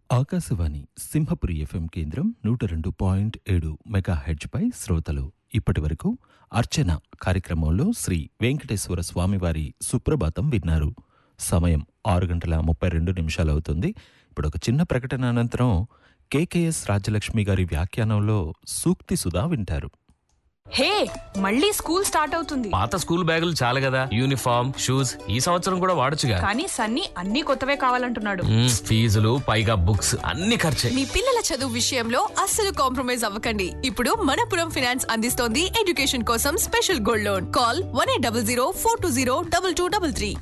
Akashvani Simhapuri FM కేంద్రం నూట రెండు పాయింట్ ఏడు మెగా పై శ్రోతలు ఇప్పటి వరకు అర్చన కార్యక్రమంలో శ్రీ వెంకటేశ్వర స్వామివారి సుప్రభాతం విన్నారు సమయం ఆరు గంటల ముప్పై రెండు నిమిషాలు అవుతుంది ఇప్పుడు ఒక చిన్న ప్రకటన అనంతరం కేకేఎస్ రాజ్యలక్ష్మి గారి వ్యాఖ్యానంలో సూక్తి సుధా వింటారు హే మళ్ళీ స్కూల్ స్టార్ట్ అవుతుంది పాత స్కూల్ బ్యాగులు చాలు కదా యూనిఫామ్ షూస్ ఈ సంవత్సరం కూడా వాడొచ్చుగా కానీ సన్నీ అన్ని కొత్తవే కావాలంటున్నాడు మ్మ్, ఫీజులు పైగా బుక్స్ అన్ని ఖర్చే మీ పిల్లల చదువు విషయంలో అస్సలు కాంప్రమైజ్ అవ్వకండి ఇప్పుడు మనపురం ఫినాన్స్ అందిస్తోంది ఎడ్యుకేషన్ కోసం special gold loan call one eight double zero four two zero double two double three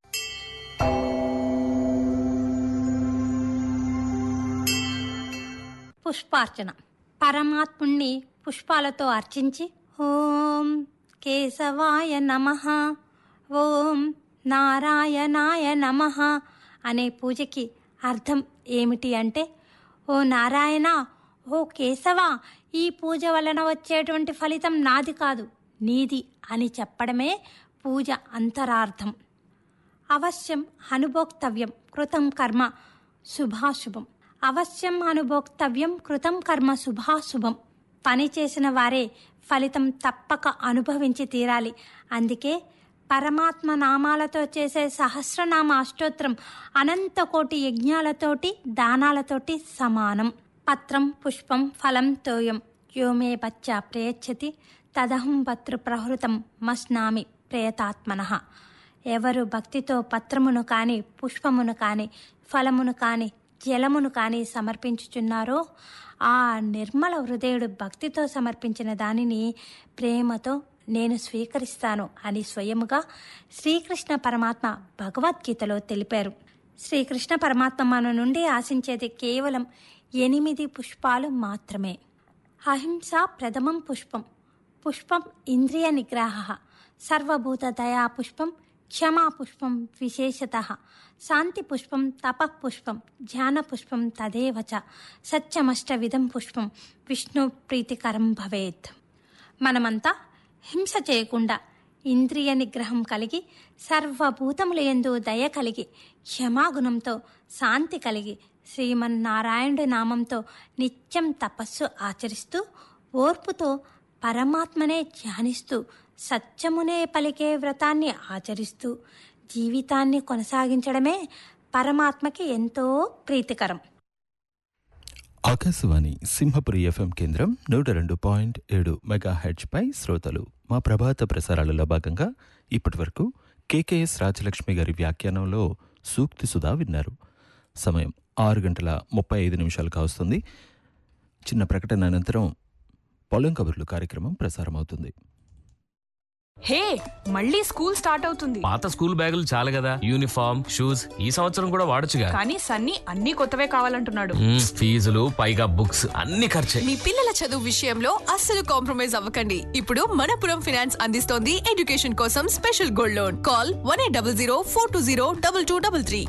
పుష్పార్చన పరమాత్ముణ్ణి పుష్పాలతో అర్చించి ఓం కేశవాయ నమ ఓం నారాయణాయ నమ అనే పూజకి అర్థం ఏమిటి అంటే ఓ నారాయణ ఓ కేశవ ఈ పూజ వలన వచ్చేటువంటి ఫలితం నాది కాదు నీది అని చెప్పడమే పూజ అంతరార్థం అవశ్యం అనుభోక్తవ్యం కృతం కర్మ శుభాశుభం అవశ్యం అనుభోక్తవ్యం కృతం కర్మ శుభాశుభం పని చేసిన వారే ఫలితం తప్పక అనుభవించి తీరాలి అందుకే పరమాత్మ నామాలతో చేసే సహస్రనామ అష్టోత్తరం అనంత కోటి యజ్ఞాలతోటి దానాలతోటి సమానం పత్రం పుష్పం ఫలం తోయం యోమే బచ్చా ప్రయచ్చతి తదహం పత్రు ప్రహృతం మస్నామి ప్రేతాత్మనః ఎవరు భక్తితో పత్రమును కాని పుష్పమును కాని ఫలమును కాని జలమును కాని సమర్పించుచున్నారో ఆ నిర్మల హృదయుడు భక్తితో సమర్పించిన దానిని ప్రేమతో నేను స్వీకరిస్తాను అని స్వయముగా శ్రీకృష్ణ పరమాత్మ భగవద్గీతలో తెలిపారు శ్రీకృష్ణ పరమాత్మ మన నుండి ఆశించేది కేవలం ఎనిమిది పుష్పాలు మాత్రమే అహింస ప్రథమం పుష్పం పుష్పం ఇంద్రియ నిగ్రహ సర్వభూత దయా పుష్పం క్షమా పుష్పం విశేషత శాంతి పుష్పం తప పుష్పం ధ్యాన పుష్పం తదేవ చ సత్యమష్టవిధం పుష్పం విష్ణు ప్రీతికరం భవేత్ మనమంతా హింస చేయకుండా ఇంద్రియ నిగ్రహం కలిగి సర్వభూతముల యందు దయ కలిగి క్షమాగుణంతో శాంతి కలిగి శ్రీమన్నారాయణుడి నామంతో నిత్యం తపస్సు ఆచరిస్తూ ఓర్పుతో పరమాత్మనే ధ్యానిస్తూ సత్యమునే పలికే వ్రతాన్ని ఆచరిస్తూ జీవితాన్ని కొనసాగించడమే పరమాత్మకి ఎంతో ప్రీతికరం ఆకాశవాణి సింహపురి ఎఫ్ఎం కేంద్రం నూట రెండు పాయింట్ ఏడు మెగా పై శ్రోతలు మా ప్రభాత ప్రసారాలలో భాగంగా ఇప్పటి వరకు కేకేఎస్ రాజలక్ష్మి గారి వ్యాఖ్యానంలో సూక్తి సుధా విన్నారు సమయం ఆరు గంటల ముప్పై ఐదు నిమిషాలు కావస్తుంది చిన్న ప్రకటన అనంతరం పొలం కబుర్లు కార్యక్రమం ప్రసారమవుతుంది హే మళ్ళీ స్కూల్ స్టార్ట్ అవుతుంది పాత స్కూల్ బ్యాగులు చాలు కదా యూనిఫామ్ షూస్ ఈ సంవత్సరం కూడా వాడొచ్చుగా కానీ సన్నీ అన్ని కొత్తవే కావాలంటున్నాడు మ్మ్, ఫీజులు పైగా బుక్స్ అన్ని ఖర్చే మీ పిల్లల చదువు విషయంలో అస్సలు కాంప్రమైజ్ అవ్వకండి ఇప్పుడు మనపురం ఫినాన్స్ అందిస్తోంది ఎడ్యుకేషన్ కోసం special gold loan call one eight double zero four two zero double two double three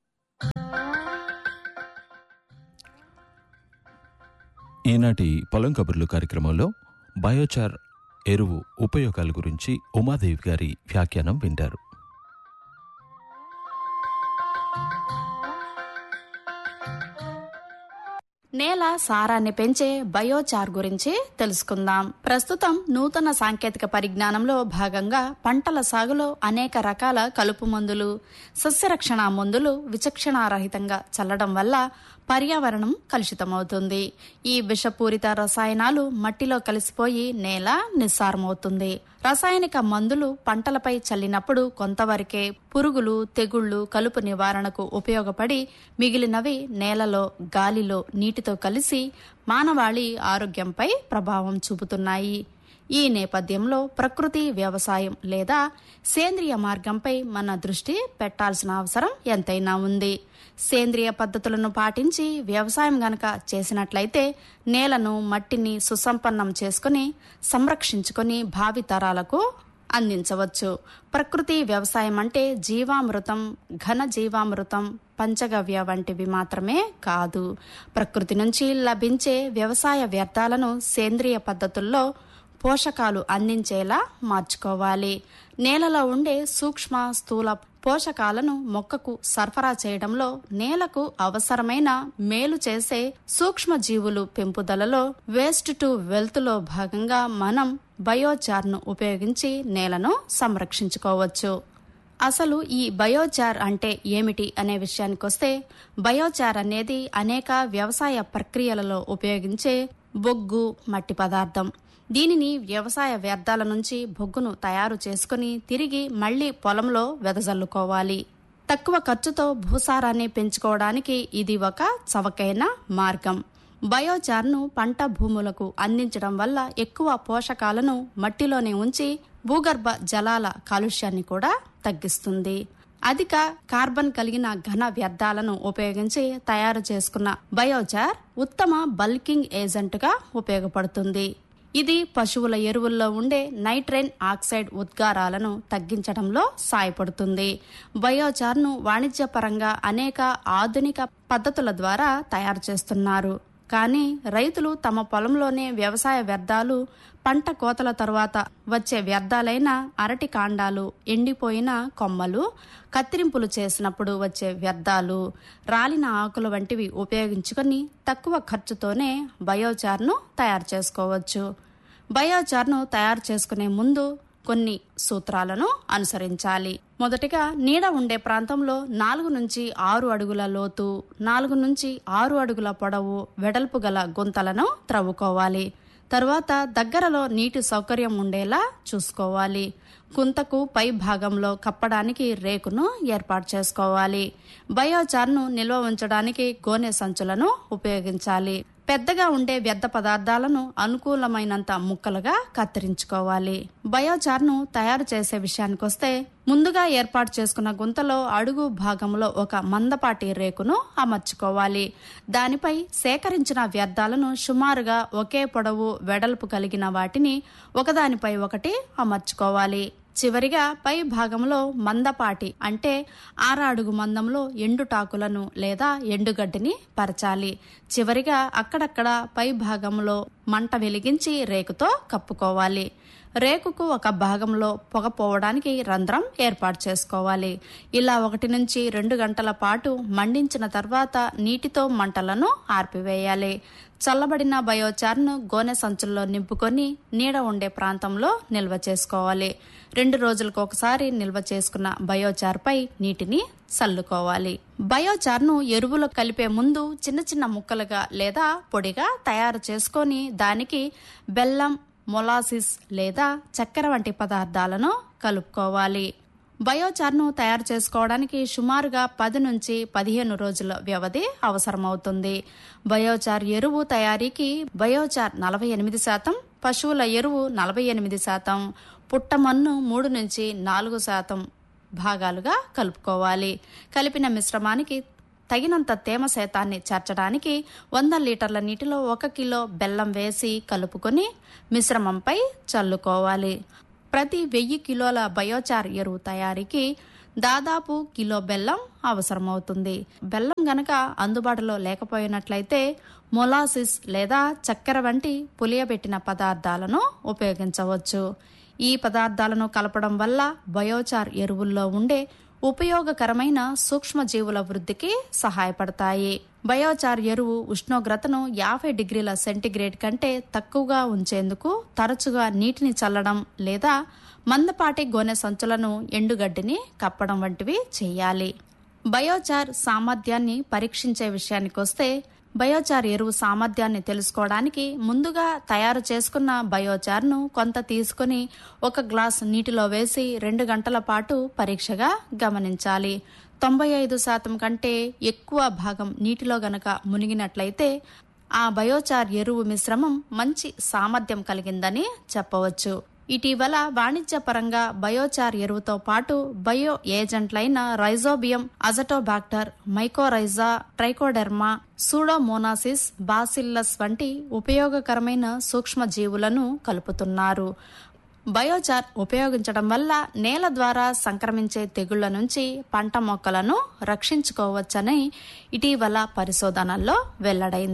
ఈనాటి పొలం కబుర్లు కార్యక్రమంలో బయోచార్ ఎరువు ఉపయోగాల గురించి ఉమాదేవి గారి వ్యాఖ్యానం వింటారు నేల సారాన్ని పెంచే బయోచార్ గురించి తెలుసుకుందాం ప్రస్తుతం నూతన సాంకేతిక పరిజ్ఞానంలో భాగంగా పంటల సాగులో అనేక రకాల కలుపు మందులు సస్యరక్షణ మందులు విచక్షణారహితంగా చల్లడం వల్ల పర్యావరణం కలుషితమవుతుంది ఈ విషపూరిత రసాయనాలు మట్టిలో కలిసిపోయి నేల నిస్సారమవుతుంది రసాయనిక మందులు పంటలపై చల్లినప్పుడు కొంతవరకే పురుగులు తెగుళ్లు కలుపు నివారణకు ఉపయోగపడి మిగిలినవి నేలలో గాలిలో నీటితో కలిసి మానవాళి ఆరోగ్యంపై ప్రభావం చూపుతున్నాయి ఈ నేపథ్యంలో ప్రకృతి వ్యవసాయం లేదా సేంద్రియ మార్గంపై మన దృష్టి పెట్టాల్సిన అవసరం ఎంతైనా ఉంది సేంద్రియ పద్ధతులను పాటించి వ్యవసాయం గనక చేసినట్లయితే నేలను మట్టిని సుసంపన్నం చేసుకుని సంరక్షించుకొని భావి తరాలకు అందించవచ్చు ప్రకృతి వ్యవసాయం అంటే జీవామృతం ఘన జీవామృతం పంచగవ్య వంటివి మాత్రమే కాదు ప్రకృతి నుంచి లభించే వ్యవసాయ వ్యర్థాలను సేంద్రియ పద్ధతుల్లో పోషకాలు అందించేలా మార్చుకోవాలి నేలలో ఉండే సూక్ష్మ స్థూల పోషకాలను మొక్కకు సరఫరా చేయడంలో నేలకు అవసరమైన మేలు చేసే సూక్ష్మ జీవులు పెంపుదలలో వేస్ట్ టు వెల్త్ లో భాగంగా మనం బయోచార్ను ఉపయోగించి నేలను సంరక్షించుకోవచ్చు అసలు ఈ బయోచార్ అంటే ఏమిటి అనే విషయానికొస్తే బయోచార్ అనేది అనేక వ్యవసాయ ప్రక్రియలలో ఉపయోగించే బొగ్గు మట్టి పదార్థం దీనిని వ్యవసాయ వ్యర్థాల నుంచి బొగ్గును తయారు చేసుకుని తిరిగి మళ్లీ పొలంలో వెదజల్లుకోవాలి తక్కువ ఖర్చుతో భూసారాన్ని పెంచుకోవడానికి ఇది ఒక చవకైన మార్గం బయోచార్ను పంట భూములకు అందించడం వల్ల ఎక్కువ పోషకాలను మట్టిలోనే ఉంచి భూగర్భ జలాల కాలుష్యాన్ని కూడా తగ్గిస్తుంది అధిక కార్బన్ కలిగిన ఘన వ్యర్థాలను ఉపయోగించి తయారు చేసుకున్న బయోచార్ ఉత్తమ బల్కింగ్ ఏజెంట్గా ఉపయోగపడుతుంది ఇది పశువుల ఎరువుల్లో ఉండే నైట్రైన్ ఆక్సైడ్ ఉద్గారాలను తగ్గించడంలో సాయపడుతుంది బయోచార్ను వాణిజ్యపరంగా అనేక ఆధునిక పద్ధతుల ద్వారా తయారు చేస్తున్నారు కానీ రైతులు తమ పొలంలోనే వ్యవసాయ వ్యర్థాలు పంట కోతల తరువాత వచ్చే వ్యర్థాలైన అరటి కాండాలు ఎండిపోయిన కొమ్మలు కత్తిరింపులు చేసినప్పుడు వచ్చే వ్యర్థాలు రాలిన ఆకులు వంటివి ఉపయోగించుకొని తక్కువ ఖర్చుతోనే బయోచార్ను తయారు చేసుకోవచ్చు బయోచార్ను తయారు చేసుకునే ముందు కొన్ని సూత్రాలను అనుసరించాలి మొదటిగా నీడ ఉండే ప్రాంతంలో నాలుగు నుంచి ఆరు అడుగుల లోతు నాలుగు నుంచి ఆరు అడుగుల పొడవు వెడల్పు గల గుంతలను త్రవ్వుకోవాలి తరువాత దగ్గరలో నీటి సౌకర్యం ఉండేలా చూసుకోవాలి గుంతకు పై భాగంలో కప్పడానికి రేకును ఏర్పాటు చేసుకోవాలి బయోచార్ను నిల్వ ఉంచడానికి గోనె సంచులను ఉపయోగించాలి పెద్దగా ఉండే వ్యర్థ పదార్థాలను అనుకూలమైనంత ముక్కలుగా కత్తిరించుకోవాలి బయోచార్ను తయారు చేసే విషయానికొస్తే ముందుగా ఏర్పాటు చేసుకున్న గుంతలో అడుగు భాగంలో ఒక మందపాటి రేకును అమర్చుకోవాలి దానిపై సేకరించిన వ్యర్థాలను సుమారుగా ఒకే పొడవు వెడల్పు కలిగిన వాటిని ఒకదానిపై ఒకటి అమర్చుకోవాలి చివరిగా పై భాగంలో మందపాటి అంటే ఆరాడుగు మందంలో ఎండుటాకులను లేదా ఎండుగడ్డిని పరచాలి చివరిగా అక్కడక్కడ పై భాగంలో మంట వెలిగించి రేకుతో కప్పుకోవాలి రేకుకు ఒక భాగంలో పొగ పోవడానికి రంధ్రం ఏర్పాటు చేసుకోవాలి ఇలా ఒకటి నుంచి రెండు గంటల పాటు మండించిన తర్వాత నీటితో మంటలను ఆర్పివేయాలి చల్లబడిన బయోచార్ను గోనె సంచుల్లో నింపుకొని నీడ ఉండే ప్రాంతంలో నిల్వ చేసుకోవాలి రెండు రోజులకు ఒకసారి నిల్వ చేసుకున్న బయోచార్పై నీటిని చల్లుకోవాలి బయోచార్ను ఎరువులు కలిపే ముందు చిన్న చిన్న ముక్కలుగా లేదా పొడిగా తయారు చేసుకొని దానికి బెల్లం మొలాసిస్ లేదా చక్కెర వంటి పదార్థాలను కలుపుకోవాలి బయోచార్ను తయారు చేసుకోవడానికి సుమారుగా పది నుంచి పదిహేను రోజుల వ్యవధి అవసరమవుతుంది బయోచార్ ఎరువు తయారీకి బయోచార్ నలభై ఎనిమిది శాతం పశువుల ఎరువు నలభై ఎనిమిది శాతం పుట్టమన్ను మూడు నుంచి నాలుగు శాతం భాగాలుగా కలుపుకోవాలి కలిపిన మిశ్రమానికి తగినంత తేమ శాతాన్ని చేర్చడానికి వంద లీటర్ల నీటిలో ఒక కిలో బెల్లం వేసి కలుపుకొని మిశ్రమంపై చల్లుకోవాలి ప్రతి వెయ్యి కిలోల బయోచార్ ఎరువు తయారీకి దాదాపు కిలో బెల్లం అవసరమవుతుంది బెల్లం గనక అందుబాటులో లేకపోయినట్లయితే మొలాసిస్ లేదా చక్కెర వంటి పులియబెట్టిన పదార్థాలను ఉపయోగించవచ్చు ఈ పదార్థాలను కలపడం వల్ల బయోచార్ ఎరువుల్లో ఉండే ఉపయోగకరమైన సూక్ష్మజీవుల వృద్ధికి సహాయపడతాయి బయోచార్ ఎరువు ఉష్ణోగ్రతను యాభై డిగ్రీల సెంటీగ్రేడ్ కంటే తక్కువగా ఉంచేందుకు తరచుగా నీటిని చల్లడం లేదా మందపాటి గోనె సంచులను ఎండుగడ్డిని కప్పడం వంటివి చేయాలి బయోచార్ సామర్థ్యాన్ని పరీక్షించే విషయానికొస్తే బయోచార్ ఎరువు సామర్థ్యాన్ని తెలుసుకోవడానికి ముందుగా తయారు చేసుకున్న బయోచార్ను కొంత తీసుకుని ఒక గ్లాస్ నీటిలో వేసి రెండు గంటల పాటు పరీక్షగా గమనించాలి తొంభై ఐదు శాతం కంటే ఎక్కువ భాగం నీటిలో గనక మునిగినట్లయితే ఆ బయోచార్ ఎరువు మిశ్రమం మంచి సామర్థ్యం కలిగిందని చెప్పవచ్చు ఇటీవల వాణిజ్యపరంగా బయోచార్ ఎరువుతో పాటు బయో ఏజెంట్లైన rhizobium azotobacter mycorrhiza trichoderma pseudomonas bacillus వంటి ఉపయోగకరమైన సూక్ష్మజీవులను కలుపుతున్నారు బయోచార్ ఉపయోగించడం వల్ల నేల ద్వారా సంక్రమించే తెగుళ్ల నుంచి పంట మొక్కలను రక్షించుకోవచ్చని ఇటీవల పరిశోధనల్లో వెల్లడైంది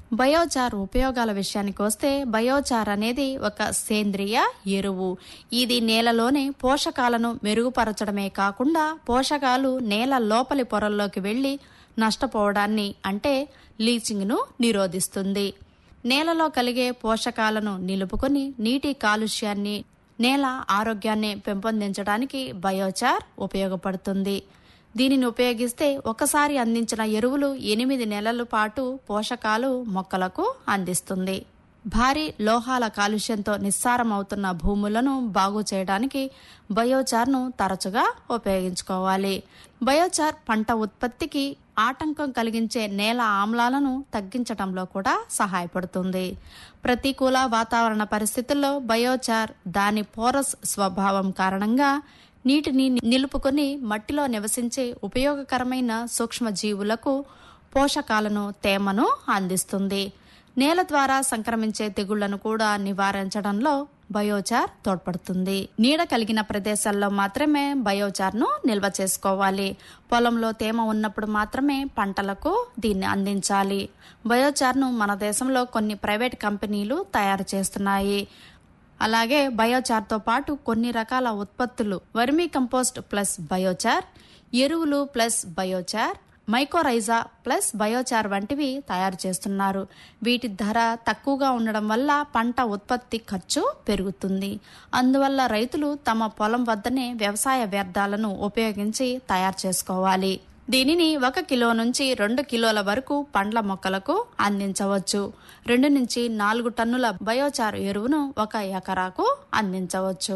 బయోచార్ ఉపయోగాల విషయానికి వస్తే బయోచార్ అనేది ఒక సేంద్రియ ఎరువు ఇది నేలలోని పోషకాలను మెరుగుపరచడమే కాకుండా పోషకాలు నేల లోపలి పొరల్లోకి వెళ్లి నష్టపోవడాన్ని అంటే లీచింగ్ను నిరోధిస్తుంది నేలలో కలిగే పోషకాలను నిలుపుకొని నీటి కాలుష్యాన్ని నేల ఆరోగ్యాన్ని పెంపొందించడానికి బయోచార్ ఉపయోగపడుతుంది దీనిని ఉపయోగిస్తే ఒకసారి అందించిన ఎరువులు ఎనిమిది నెలల పాటు పోషకాలు మొక్కలకు అందిస్తుంది భారీ లోహాల కాలుష్యంతో నిస్సారమవుతున్న భూములను బాగు చేయడానికి బయోచార్ను తరచుగా ఉపయోగించుకోవాలి బయోచార్ పంట ఉత్పత్తికి ఆటంకం కలిగించే నేల ఆమ్లాలను తగ్గించడంలో కూడా సహాయపడుతుంది ప్రతికూల వాతావరణ పరిస్థితుల్లో బయోచార్ దాని పోరస్ స్వభావం కారణంగా నీటిని నిలుపుకొని మట్టిలో నివసించే ఉపయోగకరమైన సూక్ష్మజీవులకు పోషకాలను తేమను అందిస్తుంది నేల ద్వారా సంక్రమించే తెగుళ్లను కూడా నివారించడంలో బయోచార్ తోడ్పడుతుంది నీడ కలిగిన ప్రదేశాల్లో మాత్రమే బయోచార్ను నిల్వ చేసుకోవాలి పొలంలో తేమ ఉన్నప్పుడు మాత్రమే పంటలకు దీన్ని అందించాలి బయోచార్ను మన దేశంలో కొన్ని ప్రైవేట్ కంపెనీలు తయారు చేస్తున్నాయి అలాగే బయోచార్తో పాటు కొన్ని రకాల ఉత్పత్తులు వర్మీ కంపోస్ట్ ప్లస్ బయోచార్ ఎరువులు plus biochar mycorrhiza plus biochar వంటివి తయారు చేస్తున్నారు వీటి ధర తక్కువగా ఉండడం వల్ల పంట ఉత్పత్తి ఖర్చు పెరుగుతుంది అందువల్ల రైతులు తమ పొలం వద్దనే వ్యవసాయ వ్యర్థాలను ఉపయోగించి తయారు చేసుకోవాలి దీనిని ఒక కిలో నుంచి రెండు కిలోల వరకు పండ్ల మొక్కలకు అందించవచ్చు రెండు నుంచి నాలుగు టన్నుల బయోచార్ ఎరువును ఒక ఎకరాకు అందించవచ్చు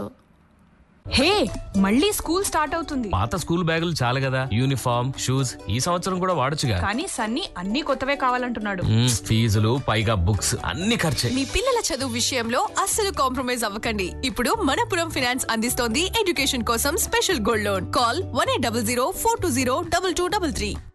హే మళ్ళీ స్కూల్ స్టార్ట్ అవుతుంది పాత స్కూల్ బ్యాగులు చాలు కదా యూనిఫామ్ షూస్ ఈ సంవత్సరం కూడా వాడొచ్చుగా కానీ సన్నీ అన్ని కొత్తవే కావాలంటున్నాడు మ్మ్, ఫీజులు పైగా బుక్స్ అన్ని ఖర్చే మీ పిల్లల చదువు విషయంలో అస్సలు కాంప్రమైజ్ అవ్వకండి ఇప్పుడు మనపురం ఫినాన్స్ అందిస్తోంది ఎడ్యుకేషన్ కోసం special gold loan call one eight double zero four two zero double two double three